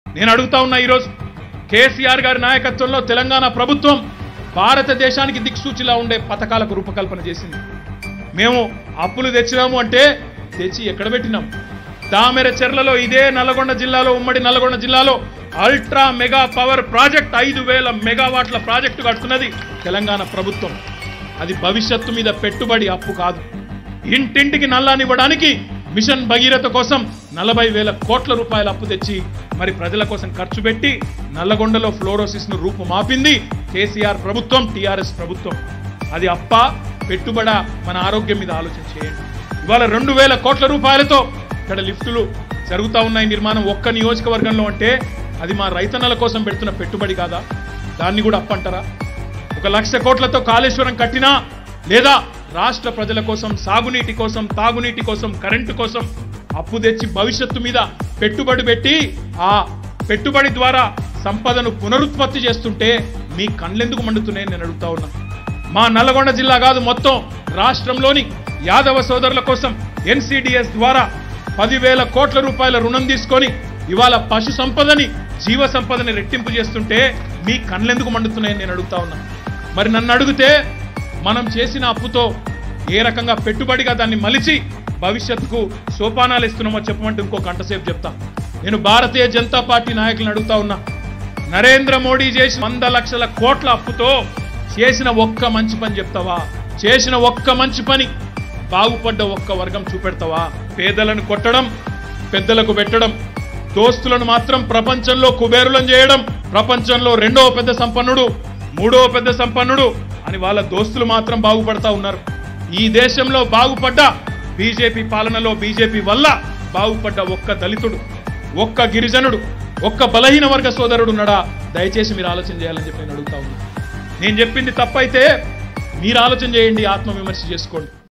నేను అడుగుతా ఉన్నా ఈరోజు కేసీఆర్ గారి నాయకత్వంలో తెలంగాణ ప్రభుత్వం భారతదేశానికి దిక్సూచిలా ఉండే పథకాలకు రూపకల్పన చేసింది మేము అప్పులు తెచ్చినాము అంటే తెచ్చి ఎక్కడ పెట్టినాం దామెర చెర్లలో ఇదే నల్గొండ జిల్లాలో ఉమ్మడి నల్గొండ జిల్లాలో అల్ట్రా మెగా పవర్ ప్రాజెక్ట్ ఐదు వేల మెగావాట్ల ప్రాజెక్టు కడుతున్నది తెలంగాణ ప్రభుత్వం అది భవిష్యత్తు మీద పెట్టుబడి అప్పు కాదు ఇంటింటికి నల్లానివ్వడానికి మిషన్ భగీరథ కోసం నలభై వేల కోట్ల రూపాయల అప్పు తెచ్చి మరి ప్రజల కోసం ఖర్చు పెట్టి నల్లగొండలో ఫ్లోరోసిస్ ను రూపుమాపింది కేసీఆర్ ప్రభుత్వం టీఆర్ఎస్ ప్రభుత్వం అది అప్ప పెట్టుబడ మన ఆరోగ్యం మీద ఆలోచన చేయండి ఇవాళ రెండు వేల కోట్ల రూపాయలతో ఇక్కడ లిఫ్టులు జరుగుతా ఉన్నాయి నిర్మాణం ఒక్క నియోజకవర్గంలో అంటే అది మా రైతన్నల కోసం పెడుతున్న పెట్టుబడి కాదా దాన్ని కూడా అప్పంటారా ఒక లక్ష కోట్లతో కాళేశ్వరం కట్టినా లేదా రాష్ట్ర ప్రజల కోసం సాగునీటి కోసం తాగునీటి కోసం కరెంటు కోసం అప్పు తెచ్చి భవిష్యత్తు మీద పెట్టుబడి పెట్టి ఆ పెట్టుబడి ద్వారా సంపదను పునరుత్పత్తి చేస్తుంటే మీ కళ్ళెందుకు మండుతున్నాయని నేను అడుగుతా ఉన్నా మా నల్లగొండ జిల్లా కాదు మొత్తం రాష్ట్రంలోని యాదవ సోదరుల కోసం ఎన్సిడిఎస్ ద్వారా పదివేల కోట్ల రూపాయల రుణం తీసుకొని ఇవాళ పశు సంపదని జీవ సంపదని రెట్టింపు చేస్తుంటే మీ కళ్ళెందుకు మండుతున్నాయని నేను అడుగుతా ఉన్నా మరి నన్ను అడిగితే మనం చేసిన అప్పుతో ఏ రకంగా పెట్టుబడిగా దాన్ని మలిచి భవిష్యత్తుకు సోపానాలు ఇస్తున్నామో చెప్పమంటే ఇంకో గంట సేపు చెప్తా నేను భారతీయ జనతా పార్టీ నాయకులను అడుగుతా ఉన్నా నరేంద్ర మోడీ చేసి వంద లక్షల కోట్ల అప్పుతో చేసిన ఒక్క మంచి పని చెప్తావా చేసిన ఒక్క మంచి పని బాగుపడ్డ ఒక్క వర్గం చూపెడతావా పేదలను కొట్టడం పెద్దలకు పెట్టడం దోస్తులను మాత్రం ప్రపంచంలో కుబేరులను చేయడం ప్రపంచంలో రెండవ పెద్ద సంపన్నుడు మూడవ పెద్ద సంపన్నుడు అని వాళ్ళ దోస్తులు మాత్రం బాగుపడతా ఉన్నారు ఈ దేశంలో బాగుపడ్డ బీజేపీ పాలనలో బీజేపీ వల్ల బాగుపడ్డ ఒక్క దళితుడు ఒక్క గిరిజనుడు ఒక్క బలహీన వర్గ సోదరుడు ఉన్నాడా దయచేసి మీరు ఆలోచన చేయాలని చెప్పి నేను అడుగుతా ఉన్నా నేను చెప్పింది తప్పైతే మీరు ఆలోచన చేయండి ఆత్మవిమర్శ చేసుకోండి